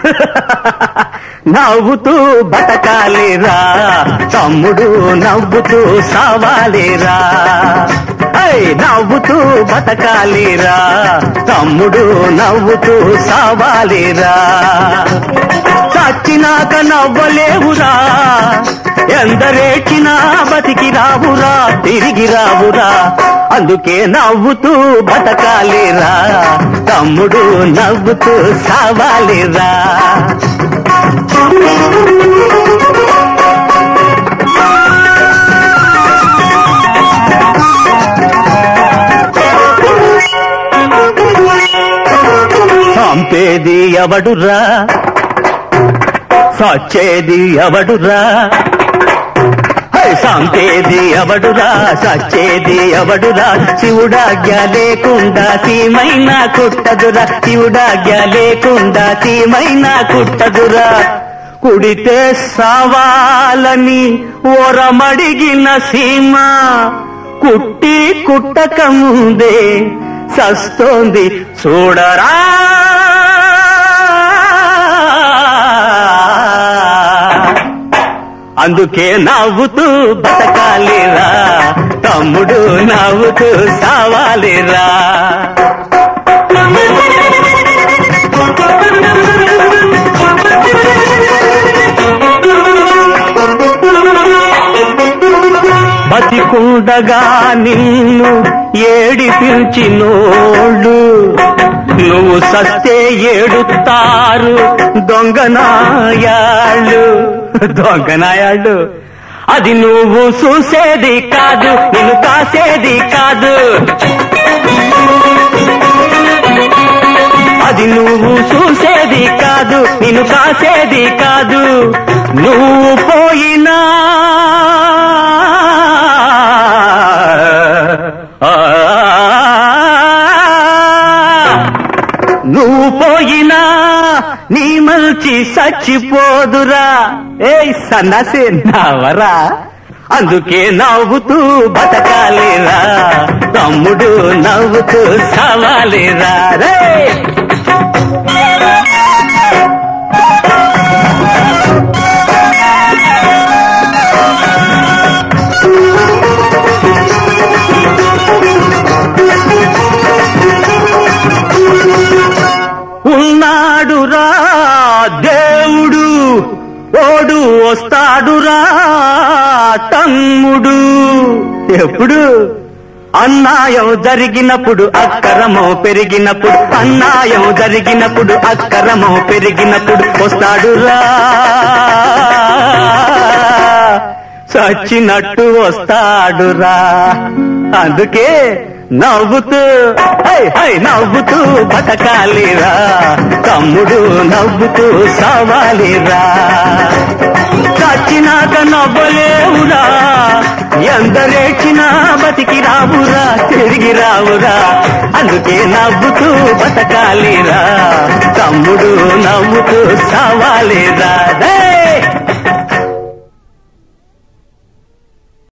నవ్వుతూ బతకాలిరా తమ్ముడు నవ్వుతూ సావాలిరా ఐ నవ్వుతూ బతకాలిరా తమ్ముడు నవ్వుతూ సావాలిరా చచ్చినాక నవ్వలేవురా ఎందరేచినా బతికి రావురా తిరిగి రావురా అందుకే నవ్వుతూ బతకాలిరా తమ్ముడు నవ్వుతూ సావాలిరా చంపేది ఎవడురా సచ్చేది ఎవడురా హై, చంపేది ఎవడురా సచ్చేది ఎవడురా శివుడాజ్ఞ లేకుండా సీమైనా కుట్టదురా శివుడాజ్ఞ లేకుండా సీమైనా కుట్టదురా కుడితే సావాలని ఓరమడిగిన సీమ కుట్టి కుట్టక ముందే సస్తోంది చూడరా అందుకే నవ్వుతూ బతకాలిరా తమ్ముడు నవ్వుతూ సావాలిరా బతికుండగా నిన్ను ఏడిపించినోళ్ళు నువ్వు సస్తే ఏడుతారు దొంగనాయాళ్ళు దొంగనాయాళ్ళు అది నువ్వు చూసేది కాదు నిన్ను కాసేది కాదు అది నువ్వు చూసేది కాదు నిన్ను కాసేది కాదు నువ్వు పోయినా ఆ, నువ్వు పోయినా నీ మల్చి చచ్చిపోదురా ఏ సన్నాసే నావరా అందుకే నవ్వుతూ బతకాలిరా తమ్ముడు నవ్వుతూ సవాలిరా రే ఉన్నాడురా దేవుడు ఓడు వస్తాడురా తమ్ముడు ఎప్పుడు అన్యాయం జరిగినప్పుడు అక్కరమో పెరిగినప్పుడు అన్యాయం జరిగినప్పుడు అక్కరమో పెరిగినప్పుడు వస్తాడురా చచ్చినట్టు వస్తాడురా అందుకే నవ్వుతూ హై హై నవ్వుతూ బతకాలిరా తమ్ముడు నవ్వుతూ సావాలిరా చచ్చినాక నవ్వలేవురా ఎందరేచినా బతికి రావురా తిరిగి రావురా అందుకే నవ్వుతూ బతకాలిరా తమ్ముడు నవ్వుతూ సావాలిరా డే